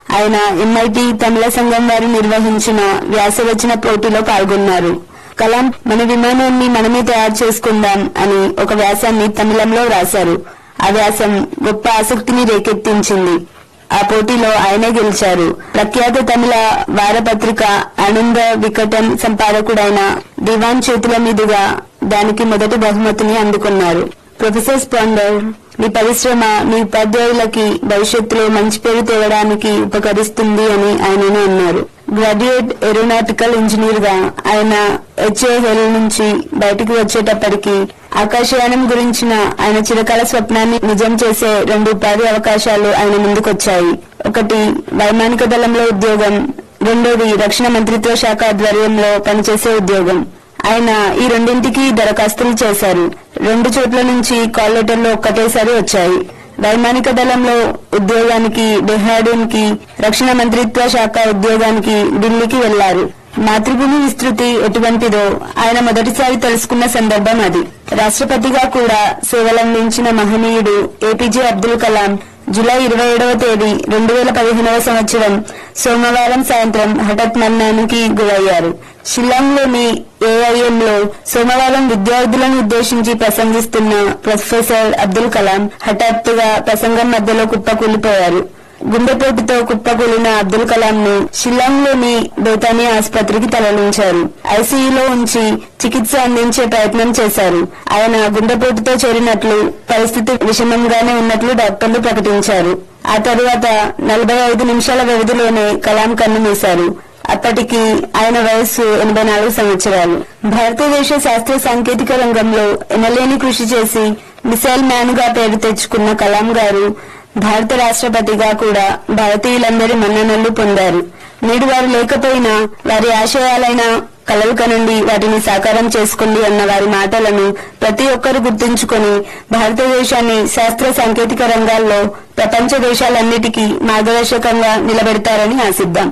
ఆయన ఎంఐటి తమిళ సంఘం వారు నిర్వహించిన వ్యాసరచన పోటీలో పాల్గొన్నారు కలాం మన విమానాన్ని మనమే తయారు చేసుకుందాం అని ఒక వ్యాసాన్ని తమిళంలో రాశారు ఆ వ్యాసం గొప్ప ఆసక్తిని రేకెత్తించింది ఆ పోటీలో ఆయనే గెలిచారు ప్రఖ్యాత తమిళ వారపత్రిక ఆనంద వికటం సంపాదకుడైన దివాన్ చేతుల మీదుగా దానికి మొదటి బహుమతిని అందుకున్నారు ప్రొఫెసర్ స్పాండర్ మీ పరిశ్రమ మీ ఉపాధ్యాయులకి భవిష్యత్తులో మంచి పేరు తేవడానికి ఉపకరిస్తుంది అని ఆయనను అన్నారు గ్రాడ్యుయేట్ ఏరోనాటికల్ ఇంజనీర్ గా ఆయన హెచ్ఏఎల్ నుంచి బయటికి వచ్చేటప్పటికి ఆకాశయానం గురించిన ఆయన చిరకాల స్వప్నాన్ని నిజం చేసే రెండు ఉపాధి అవకాశాలు ఆయన ముందుకొచ్చాయి ఒకటి వైమానిక దళంలో ఉద్యోగం రెండోది రక్షణ మంత్రిత్వ శాఖ ఆధ్వర్యంలో పనిచేసే ఉద్యోగం ఆయన ఈ రెండింటికి దరఖాస్తులు చేశారు రెండు చోట్ల నుంచి కాల్ లెటర్లు ఒక్కటేసారి వచ్చాయి వైమానిక దళంలో ఉద్యోగానికి డెహ్రాడూన్ కి రక్షణ మంత్రిత్వ శాఖ ఉద్యోగానికి ఢిల్లీకి వెళ్లారు మాతృభూమి విస్తృతి ఎటువంటిదో ఆయన మొదటిసారి తెలుసుకున్న సందర్భం అది రాష్ట్రపతిగా కూడా సేవలందించిన మహనీయుడు ఏపీజే అబ్దుల్ కలాం జూలై ఇరవై ఏడవ తేదీ రెండు వేల పదిహేనవ సంవత్సరం సోమవారం సాయంత్రం హఠాత్ మరణానికి గురయ్యారు షిల్లాంగ్లోని ఏఐఎంలో సోమవారం విద్యార్థులను ఉద్దేశించి ప్రసంగిస్తున్న ప్రొఫెసర్ అబ్దుల్ కలాం హఠాత్తుగా ప్రసంగం మధ్యలో కుప్పకూలిపోయారు గుండెపోటుతో కుప్పకూలిన అబ్దుల్ కలాం ను షిల్లాంగ్లోని బేతానియా ఆసుపత్రికి తరలించారు ఐసీయూలో ఉంచి చికిత్స అందించే ప్రయత్నం చేశారు ఆయన గుండెపోటుతో చేరినట్లు పరిస్థితి విషమంగానే ఉన్నట్లు డాక్టర్లు ప్రకటించారు ఆ తరువాత నలభై ఐదు నిమిషాల వ్యవధిలోనే కలాం కన్ను మూశారు అప్పటికి ఆయన వయస్సు ఎనభై నాలుగు సంవత్సరాలు భారతదేశ శాస్త్ర సాంకేతిక రంగంలో ఎనలేని కృషి చేసి మిసైల్ మ్యాన్ గా పేరు తెచ్చుకున్న కలాం గారు భారత రాష్ట్రపతిగా కూడా భారతీయులందరి మన్ననలు పొందారు నేడు వారు లేకపోయినా వారి ఆశయాలైన కలలు కనండి వాటిని సాకారం చేసుకోండి అన్న వారి మాటలను ప్రతి ఒక్కరూ గుర్తుంచుకొని భారతదేశాన్ని శాస్త్ర సాంకేతిక రంగాల్లో ప్రపంచ దేశాలన్నిటికీ మార్గదర్శకంగా నిలబెడతారని ఆశిద్దాం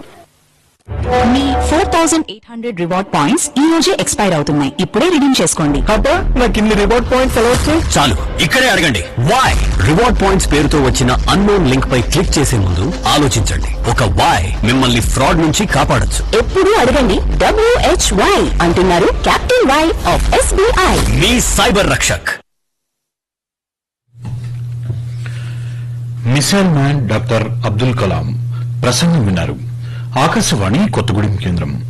మీ four thousand eight hundred reward points ఈ రోజే ఎక్స్పైర్ అవుతున్నాయి ఇప్పుడే రిడీమ్ చేసుకోండి అబ్బా నాకు ఇన్ని రివార్డ్ పాయింట్స్ ఎలా వచ్చాయి చాలు ఇక్కడే అడగండి వై రివార్డ్ పాయింట్స్ పేరుతో వచ్చిన అన్నోన్ లింక్ పై క్లిక్ చేసే ముందు ఆలోచించండి ఒక వై మిమ్మల్ని ఫ్రాడ్ నుంచి కాపాడొచ్చు ఎప్పుడు అడగండి డబ్ల్యూహెచ్వై అంటున్నారు కెప్టెన్ వై ఆఫ్ ఎస్బీఐ మీ cyber Rakshak missile man doctor Abdul Kalam ప్రసంగం విన్నారు ఆకాశవాణి కొత్తగూడెం కేంద్రం